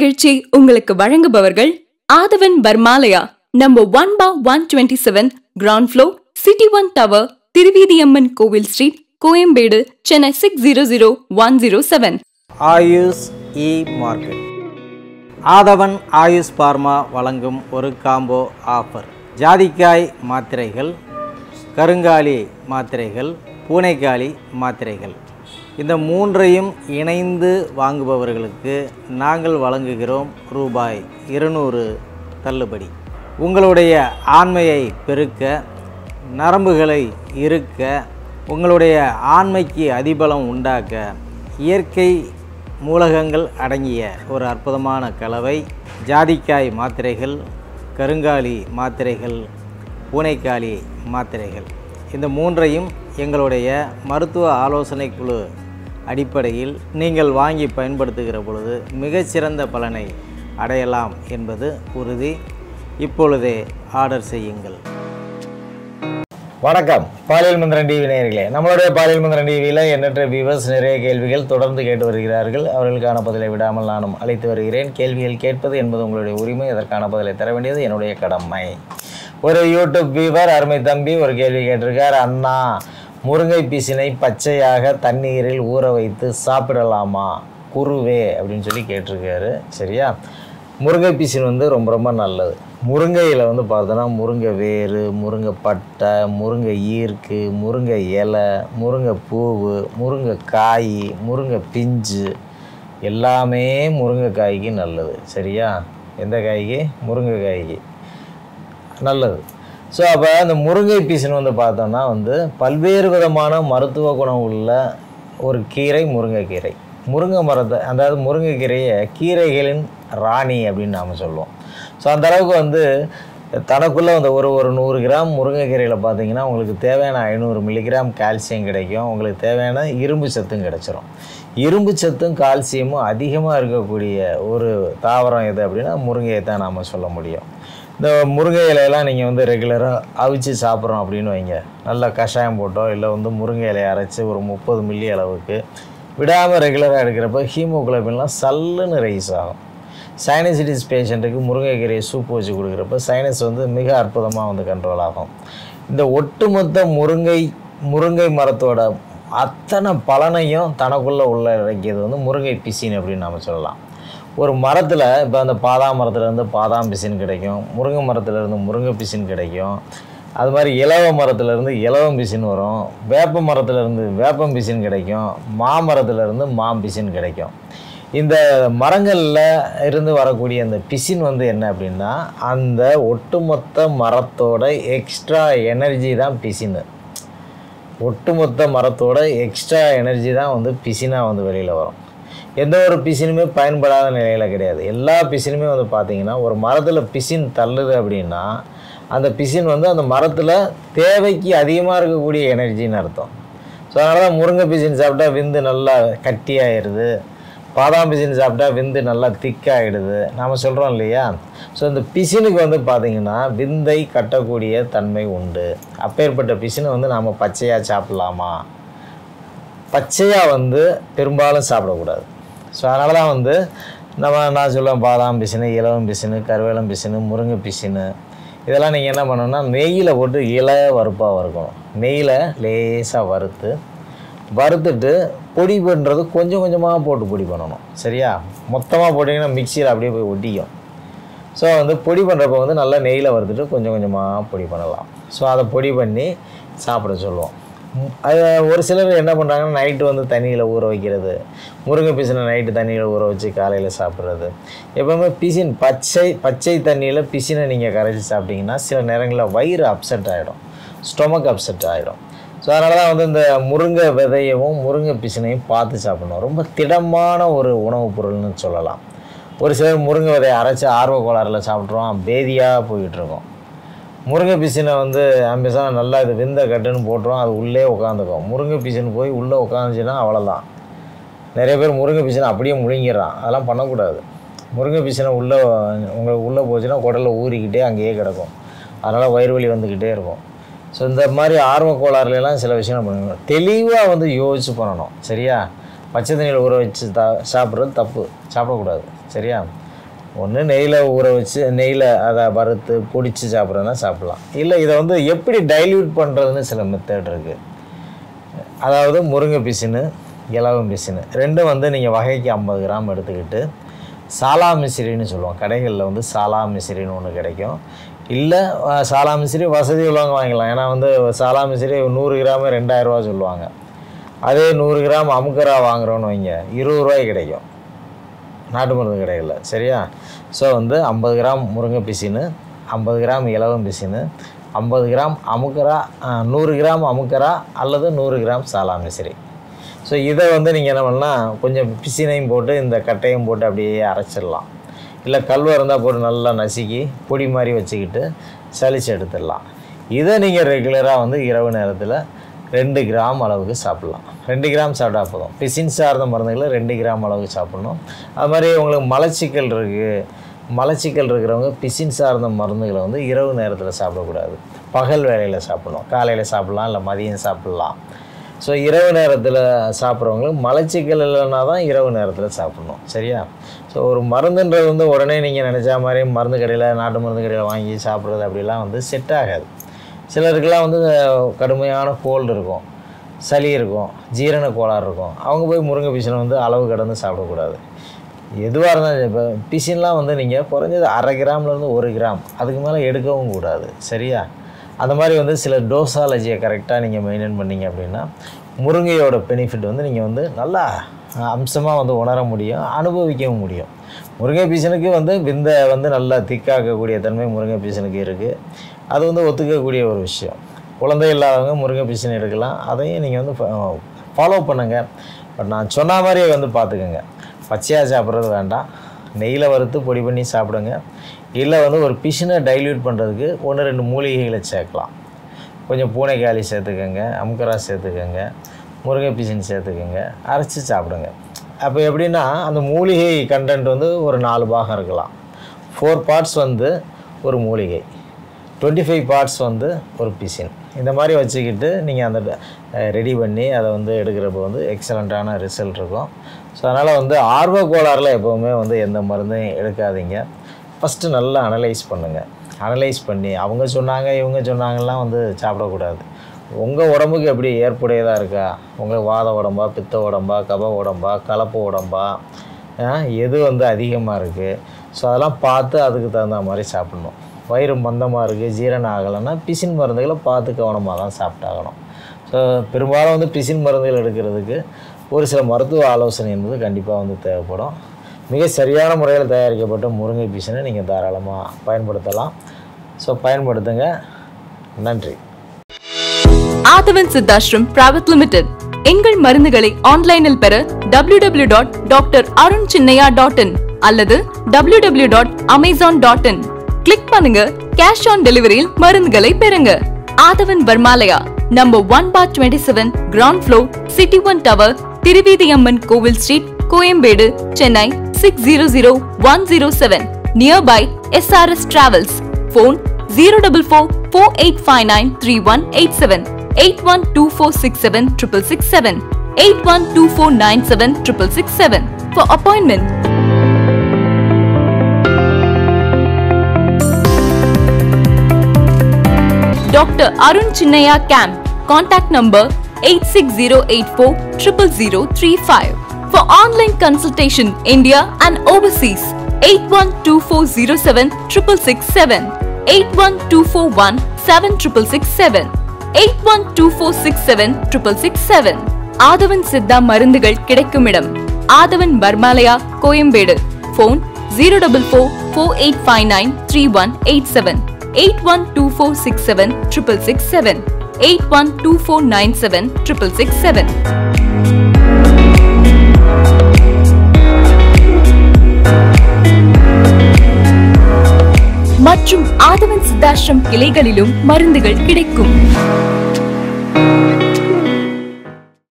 இந்நிகழ்ச்சியை உங்களுக்கு வழங்குபவர்கள் ஆதவன் பர்மாலயா நம்பர் ஒன் பா one twenty seven ground floor city one tower Thiruveedhiamman Kovil street Koyambedu Chennai six zero zero one zero seven Ayush E market Aadhavan Ayush pharma வழங்கும் ஒரு combo offer ஜாதிக்காய் மாத்திரைகள் கருங்காலி மாத்திரைகள் பூனைக்காளி மாத்திரைகள் இந்த மூன்றையும் இணைந்து வாங்குபவர்களுக்கு நாங்கள் வழங்குகிறோம் ரூபாய் இருநூறு தள்ளுபடி உங்களுடைய ஆண்மையை பெருக்க நரம்புகளை இருக்க உங்களுடைய ஆண்மைக்கு அதிபலம் உண்டாக்க இயற்கை மூலகங்கள் அடங்கிய ஒரு அற்புதமான கலவை ஜாதிக்காய் மாத்திரைகள் கருங்காலி மாத்திரைகள் பூனைக்காளி மாத்திரைகள் இந்த மூன்றையும் எங்களுடைய மருத்துவ ஆலோசனை குழு அடிப்படையில் நீங்கள் வாங்கி பயன்படுத்துகிற பொழுது மிகச்சிறந்த பலனை அடையலாம் என்பது உறுதி இப்பொழுதே ஆர்டர் செய்யுங்கள் வணக்கம் பாலியல் மந்திரன் டிவி நேயர்களே நம்மளுடைய பாலியல் மந்திரன் டிவியில் எண்ணற்ற வியூவர்ஸ் நிறைய கேள்விகள் தொடர்ந்து கேட்டு வருகிறார்கள் அவர்களுக்கான பதிலை விடாமல் நானும் அழைத்து வருகிறேன் கேள்விகள் கேட்பது என்பது உங்களுடைய உரிமை அதற்கான பதிலை தர வேண்டியது என்னுடைய கடமை ஒரு யூடியூப் வியூவர் அருமை தம்பி ஒரு கேள்வி கேட்டிருக்கார் அண்ணா முருங்கை பீசினை பச்சையாக தண்ணீரில் ஊற வைத்து சாப்பிடலாமா குருவே அப்படின்னு சொல்லி கேட்டிருக்காரு சரியா முருங்கை பீசின் வந்து ரொம்ப ரொம்ப நல்லது முருங்கையில் வந்து பார்த்தோன்னா முருங்கை வேறு முருங்கை பட்டை முருங்கை ஈர்க்கு முருங்கை இலை முருங்கை பூவு முருங்கை காய் முருங்கை பிஞ்சு எல்லாமே முருங்கைக்காய்க்கு நல்லது சரியா எந்த காய்க்கு முருங்கைக்காய்க்கு நல்லது ஸோ அப்போ அந்த முருங்கை பீசன் வந்து பார்த்தோம்னா வந்து பல்வேறு விதமான மருத்துவ குணம் உள்ள ஒரு கீரை முருங்கைக்கீரை முருங்கை மரத்தை அதாவது முருங்கைக்கீரையை கீரைகளின் ராணி அப்படின்னு நாம் சொல்லுவோம் ஸோ அந்த அளவுக்கு வந்து தனக்குள்ளே அந்த ஒரு ஒரு நூறு கிராம் முருங்கைக்கீரையில் பார்த்தீங்கன்னா உங்களுக்கு தேவையான ஐநூறு மில்லிகிராம் கால்சியம் கிடைக்கும் உங்களுக்கு தேவையான இரும்பு சத்தும் கிடைச்சிரும் இரும்பு சத்தும் கால்சியமும் அதிகமாக இருக்கக்கூடிய ஒரு தாவரம் எது அப்படின்னா முருங்கையை தான் நாம் சொல்ல முடியும் இந்த முருங்கை இலையெல்லாம் நீங்கள் வந்து ரெகுலராக அவிச்சு சாப்பிட்றோம் அப்படின்னு வைங்க நல்லா கஷாயம் போட்டோ இல்லை வந்து முருங்கை இலையை அரைச்சி ஒரு முப்பது மில்லி அளவுக்கு விடாமல் ரெகுலராக எடுக்கிறப்ப ஹீமோகுளோபின்லாம் சல்லுன்னு ரைஸ் ஆகும் சைனசிட்டிஸ் பேஷண்ட்டுக்கு முருங்கைக்கீரையை சூப் வச்சு கொடுக்குறப்ப சைனஸ் வந்து மிக அற்புதமாக வந்து கண்ட்ரோல் ஆகும் இந்த ஒட்டுமொத்த முருங்கை முருங்கை மரத்தோட அத்தனை பலனையும் தனக்குள்ளே உள்ள இறக்கியது வந்து முருங்கை பிசின் அப்படின்னு நம்ம சொல்லலாம் ஒரு மரத்தில் இப்போ அந்த பாதாம் மரத்துலேருந்து பாதாம் பிசின் கிடைக்கும் முருங்கை மரத்துலேருந்து முருங்கை பிசின் கிடைக்கும் அது மாதிரி இலவ மரத்துலேருந்து இலவம் பிசின் வரும் வேப்ப மரத்துலேருந்து வேப்பம் பிசின் கிடைக்கும் மாமரத்துலேருந்து மாம் பிசின் கிடைக்கும் இந்த மரங்களில் இருந்து வரக்கூடிய அந்த பிசின் வந்து என்ன அப்படின்னா அந்த ஒட்டுமொத்த மரத்தோட எக்ஸ்ட்ரா எனர்ஜி தான் பிசின் ஒட்டுமொத்த மரத்தோட எக்ஸ்ட்ரா எனர்ஜி தான் வந்து பிசினாக வந்து வெளியில் வரும் எந்த ஒரு பிசினுமே பயன்படாத நிலையில் கிடையாது எல்லா பிசினுமே வந்து பார்த்திங்கன்னா ஒரு மரத்தில் பிசின் தள்ளுது அப்படின்னா அந்த பிசின் வந்து அந்த மரத்தில் தேவைக்கு அதிகமாக இருக்கக்கூடிய எனர்ஜின்னு அர்த்தம் ஸோ அதனால தான் முருங்கை பிசின் சாப்பிட்டா விந்து நல்லா கட்டியாயிடுது பாதாம் பிசின் சாப்பிட்டா விந்து நல்லா திக்காகிடுது நாம் சொல்கிறோம் இல்லையா ஸோ இந்த பிசினுக்கு வந்து பார்த்திங்கன்னா விந்தை கட்டக்கூடிய தன்மை உண்டு அப்பேற்பட்ட பிசினை வந்து நாம் பச்சையாக சாப்பிட்லாமா பச்சையாக வந்து பெரும்பாலும் சாப்பிடக்கூடாது ஸோ அதனால தான் வந்து நம்ம நான் சொல்லுவேன் பாதாம் பிசினு இலவம் பிசினு கருவேலம் பிசினு முருங்கை பிசினு இதெல்லாம் நீங்கள் என்ன பண்ணணும்னா நெய்யில் போட்டு இலை வறுப்பாக வறுக்கணும் நெய்யில் லேசாக வறுத்து வறுத்துட்டு பொடி பண்ணுறது கொஞ்சம் கொஞ்சமாக போட்டு பொடி பண்ணணும் சரியா மொத்தமாக போட்டிங்கன்னா மிக்சியில் அப்படியே போய் ஒட்டிக்கும் ஸோ வந்து பொடி பண்ணுறப்ப வந்து நல்லா நெய்யில் வறுத்துட்டு கொஞ்சம் கொஞ்சமாக பொடி பண்ணலாம் ஸோ அதை பொடி பண்ணி சாப்பிட சொல்லுவோம் ம், அது ஒரு சிலர் என்ன பண்ணுறாங்கன்னா நைட்டு வந்து தண்ணியில் ஊற வைக்கிறது முருங்கை பீசனை நைட்டு தண்ணியில் ஊற வச்சு காலையில் சாப்பிட்றது எப்போவுமே பிசின் பச்சை பச்சை தண்ணியில் பிசினை நீங்கள் கரைச்சி சாப்பிட்டீங்கன்னா சில நேரங்களில் வயிறு அப்செட் ஆகிடும் ஸ்டொமக் அப்செட் ஆகிடும் ஸோ அதனால தான் வந்து இந்த முருங்கை விதையவும் முருங்கை பிசினையும் பார்த்து சாப்பிடணும் ரொம்ப திடமான ஒரு உணவுப் பொருள்னு சொல்லலாம் ஒரு சிலர் முருங்கை விதையை அரைச்சி ஆர்வ கோளாறில் சாப்பிட்ருவோம் பேதியாக போயிட்டுருக்கோம் முருங்கை பிசினை வந்து அம்பேசான நல்லா இது வெந்த கட்டுன்னு போட்டுரும் அது உள்ளே உட்காந்துக்கும் முருங்கை பிசின் போய் உள்ளே உட்காந்துச்சுன்னா அவ்வளோதான் நிறைய பேர் முருங்கை பிசினை அப்படியே முழுங்கிடுறான் அதெல்லாம் பண்ணக்கூடாது முருங்கை பிசினை உள்ளே உங்களுக்கு உள்ளே போச்சுன்னா குடலில் ஊறிக்கிட்டே அங்கேயே கிடக்கும் அதனால் வயிறு வலி வந்துக்கிட்டே இருக்கும் ஸோ இந்த மாதிரி ஆர்வ கோளாறுலாம் சில விஷயம் பண்ணணும் தெளிவாக வந்து யோசிச்சு பண்ணணும் சரியா பச்சை தண்ணியில் ஊற வச்சு த சாப்பிட்றது தப்பு சாப்பிடக்கூடாது சரியா ஒன்று நெய்யில் ஊற வச்சு நெய்யில் அதை வறுத்து பொடிச்சு சாப்பிட்றதுனா சாப்பிட்லாம் இல்லை இதை வந்து எப்படி டைல்யூட் பண்ணுறதுன்னு சில மெத்தட் இருக்குது அதாவது முருங்கை பிசினு இலவம் பிசினு ரெண்டும் வந்து நீங்கள் வகைக்கு ஐம்பது கிராம் எடுத்துக்கிட்டு சாலா மிசிறின்னு சொல்லுவோம் கடைகளில் வந்து சாலா மிசிறின்னு ஒன்று கிடைக்கும் இல்லை அஹ், சாலா மிசிறி வசதி உள்ளவங்க வாங்கிக்கலாம் ஏன்னா வந்து சாலா மிசிறி நூறு கிராமு ரெண்டாயிரரூவா சொல்லுவாங்க அதே நூறு கிராம் அமுக்கரா வாங்குறோன்னு வைங்க இருபது ரூபாய்க்கு கிடைக்கும் நாட்டு மருந்து கடைகளில் சரியா ஸோ வந்து ஐம்பது கிராம் முருங்கை பிசினு ஐம்பது கிராம் இலவம் பிசினு ஐம்பது கிராம் அமுக்கரா அஹ், நூறு கிராம் அமுக்கரா அல்லது நூறு கிராம் சாலா மிசிறி ஸோ இதை வந்து நீங்கள் என்ன பண்ணலாம் கொஞ்சம் பிசினையும் போட்டு இந்த கட்டையும் போட்டு அப்படியே அரைச்சிடலாம் இல்லை கல்வா இருந்தால் போட்டு நல்லா நசுக்கி பொடி மாதிரி வச்சுக்கிட்டு சலிச்சு எடுத்துடலாம் இதை நீங்கள் ரெகுலராக வந்து இரவு நேரத்தில் ரெண்டு கிராம் அளவுக்கு சாப்பிட்லாம் ரெண்டு கிராம் சாப்பிட்டா போதும் பிசின் சார்ந்த மருந்துகளை ரெண்டு கிராம் அளவுக்கு சாப்பிட்ணும் அது மாதிரி உங்களுக்கு மலச்சிக்கல் இருக்குது மலச்சிக்கல் இருக்கிறவங்க பிசின் சார்ந்த மருந்துகளை வந்து இரவு நேரத்தில் சாப்பிடக்கூடாது பகல் வேலையில் சாப்பிடணும் காலையில் சாப்பிட்லாம் இல்லை மதியம் சாப்பிட்லாம் ஸோ இரவு நேரத்தில் சாப்பிட்றவங்களுக்கு மலச்சிக்கல் இல்லைன்னா தான் இரவு நேரத்தில் சாப்பிடணும் சரியா ஸோ ஒரு மருந்துன்றது வந்து உடனே நீங்கள் நினச்சா மாதிரி மருந்து கடையில் நாட்டு மருந்து கடையில் வாங்கி சாப்பிட்றது அப்படிலாம் வந்து செட் ஆகாது சிலருக்கெல்லாம் வந்து கடுமையான கோல்டு இருக்கும் சளி இருக்கும் ஜீரண கோளாறு இருக்கும் அவங்க போய் முருங்கை பீசனை வந்து அளவு கடந்து சாப்பிடக்கூடாது எதுவாக இருந்தாலும் இப்போ பிசின்லாம் வந்து நீங்கள் குறைஞ்சது அரை கிராம்லேருந்து ஒரு கிராம் அதுக்கு மேலே எடுக்கவும் கூடாது சரியா அந்த மாதிரி வந்து சில டோசாலஜியை கரெக்டாக நீங்கள் மெயின்டைன் பண்ணீங்க அப்படின்னா முருங்கையோட பெனிஃபிட் வந்து நீங்கள் வந்து நல்லா அம்சமாக வந்து உணர முடியும் அனுபவிக்கவும் முடியும் முருங்கை பீசனுக்கு வந்து விந்தை வந்து நல்லா திக்காக்கக்கூடிய தன்மை முருங்கை பீசனுக்கு இருக்குது அது வந்து ஒத்துக்கக்கூடிய ஒரு விஷயம் குழந்தை இல்லாதவங்க முருங்கை பீசன் எடுக்கலாம் அதையும் நீங்கள் வந்து ஃபாலோ பண்ணுங்கள் பட் நான் சொன்ன மாதிரியே வந்து பார்த்துக்கோங்க பச்சையாக சாப்பிட்றது வேண்டாம் நெய்யில் வறுத்து பொடி பண்ணி சாப்பிடுங்க இல்லை வந்து ஒரு பிசினை டைல்யூட் பண்ணுறதுக்கு ஒன்று ரெண்டு மூலிகைகளை சேர்க்கலாம் கொஞ்சம் பூனைக்காளி சேர்த்துக்கோங்க அமுக்கரா சேர்த்துக்கோங்க முருங்கை பிசின் சேர்த்துக்கோங்க அரைச்சி சாப்பிடுங்க அப்போ எப்படின்னா அந்த மூலிகை கண்டென்ட் வந்து ஒரு நாலு பாகம் இருக்கலாம் ஃபோர் பார்ட்ஸ் வந்து ஒரு மூலிகை டுவெண்ட்டி ஃபைவ் பார்ட்ஸ் வந்து ஒரு பிசின் இந்த மாதிரி வச்சுக்கிட்டு நீங்கள் அந்த ரெடி பண்ணி அதை வந்து எடுக்கிறப்ப வந்து எக்ஸலண்ட்டான ரிசல்ட் இருக்கும் ஸோ அதனால் வந்து ஆர்வ கோளாறில் எப்போவுமே வந்து எந்த மருந்தையும் எடுக்காதீங்க ஃபஸ்ட்டு நல்லா அனலைஸ் பண்ணுங்கள் அனலைஸ் பண்ணி அவங்க சொன்னாங்க இவங்க சொன்னாங்கலாம் வந்து சாப்பிடக்கூடாது உங்கள் உடம்புக்கு எப்படி ஏற்புடையதாக இருக்கா உங்களுக்கு வாத உடம்பா பித்த உடம்பா கப உடம்பா கலப்பு உடம்பா ஆ, எது வந்து அதிகமாக இருக்குது ஸோ அதெல்லாம் பார்த்து அதுக்கு தகுந்த மாதிரி சாப்பிடணும் வயிறு மந்தமாக இருக்குது ஜீரணம் ஆகலைன்னா பிசின் மருந்துகளை பார்த்து கவனமாக தான் சாப்பிட்டாகணும் ஸோ பெரும்பாலும் வந்து பிசின் மருந்துகள் எடுக்கிறதுக்கு ஒரு சில மருத்துவ ஆலோசனை என்பது கண்டிப்பாக வந்து தேவைப்படும் மிக சரியான முறையில் தயாரிக்கப்பட்ட முருங்கை பீசனை நீங்கள் தாராளமாக பயன்படுத்தலாம் ஸோ பயன்படுத்துங்க நன்றி ஆதவன் சித்தாஷ்ரம் பிரைவேட் லிமிடெட் எங்கள் மருந்துகளை ஆன்லைனில் பெற W W dot doctor Arun Chinnaiya dot in அல்லது W W dot Amazon dot in click பண்ணுங்க கேஷ் ஆன் டெலிவரியில் மருந்துகளை பெறுங்க Aadhavan Pharmalaya number one four twenty seven ground floor city one tower Thiruveedhiamman Kovil street Koyambedu Chennai six zero zero one zero seven nearby SRS travels phone 044 4859 3187 812467 667 812497 667 for appointment. Dr. Arun Chinnaya Camp. Contact number 86084 00035. For online consultation, India and overseas, 812407 667, 81241 7667, 812467 667. Aadhavan Siddha மருந்துகள் கிடைக்கும் இடம் Aadhavan Pharmalaya Koyambedu phone zero double four four eight five nine three one eight seven eight one two four six seven triple six seven eight one two four nine seven triple six seven மற்றும் ஆதவன் சித்தாஷ்ரம் கிளைகளிலும் மருந்துகள் கிடைக்கும்